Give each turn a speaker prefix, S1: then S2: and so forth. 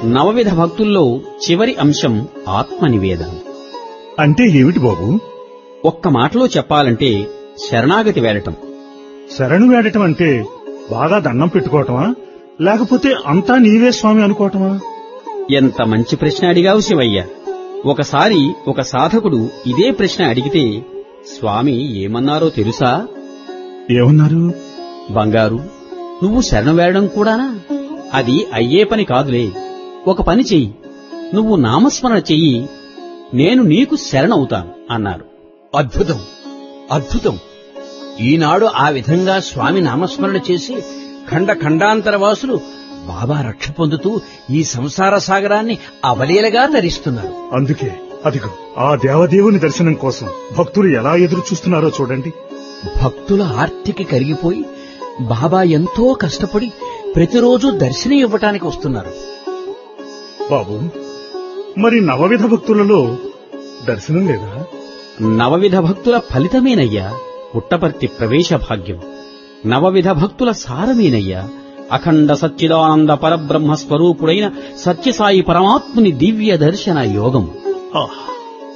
S1: నవవిధ భక్తుల్లో చివరి అంశం ఆత్మ నివేదనం
S2: అంటే ఏమిటి బాబు
S1: ఒక్క మాటలో చెప్పాలంటే శరణాగతి వేడటం
S2: శరణు వేడటం అంటే బాగా దండం పెట్టుకోవటమా లేకపోతే అంతా నీవే స్వామి అనుకోవటమా
S1: ఎంత మంచి ప్రశ్న అడిగావు శివయ్య ఒకసారి ఒక సాధకుడు ఇదే ప్రశ్న అడిగితే స్వామి ఏమన్నారో తెలుసా
S2: ఏమన్నారు
S1: బంగారు నువ్వు శరణు వేయడం కూడానా అది అయ్యే పని కాదులే ఒక పని చెయ్యి నువ్వు నామస్మరణ చెయ్యి నేను నీకు శరణవుతాను అన్నారు
S3: అద్భుతం అద్భుతం ఈనాడు ఆ విధంగా స్వామి నామస్మరణ చేసి ఖండ ఖండాంతర వాసులు బాబా రక్ష పొందుతూ ఈ సంసార సాగరాన్ని అవలీలగా తరిస్తున్నారు
S2: అందుకే అదిగో ఆ దేవదేవుని దర్శనం కోసం భక్తులు ఎలా ఎదురు చూస్తున్నారో చూడండి
S3: భక్తుల ఆర్తికి కరిగిపోయి బాబా ఎంతో కష్టపడి ప్రతిరోజు దర్శనం ఇవ్వటానికి వస్తున్నారు
S2: బాబు మరి నవవిధ భక్తులలో దర్శనం లేదా
S1: నవవిధ భక్తుల ఫలితమేనయ్యా పుట్టపర్తి ప్రవేశ భాగ్యం నవవిధ భక్తుల సారమేనయ్యా అఖండ సచ్చిదానంద పరబ్రహ్మ స్వరూపుడైన సత్యసాయి పరమాత్ముని దివ్య దర్శన యోగం
S2: ఆహ్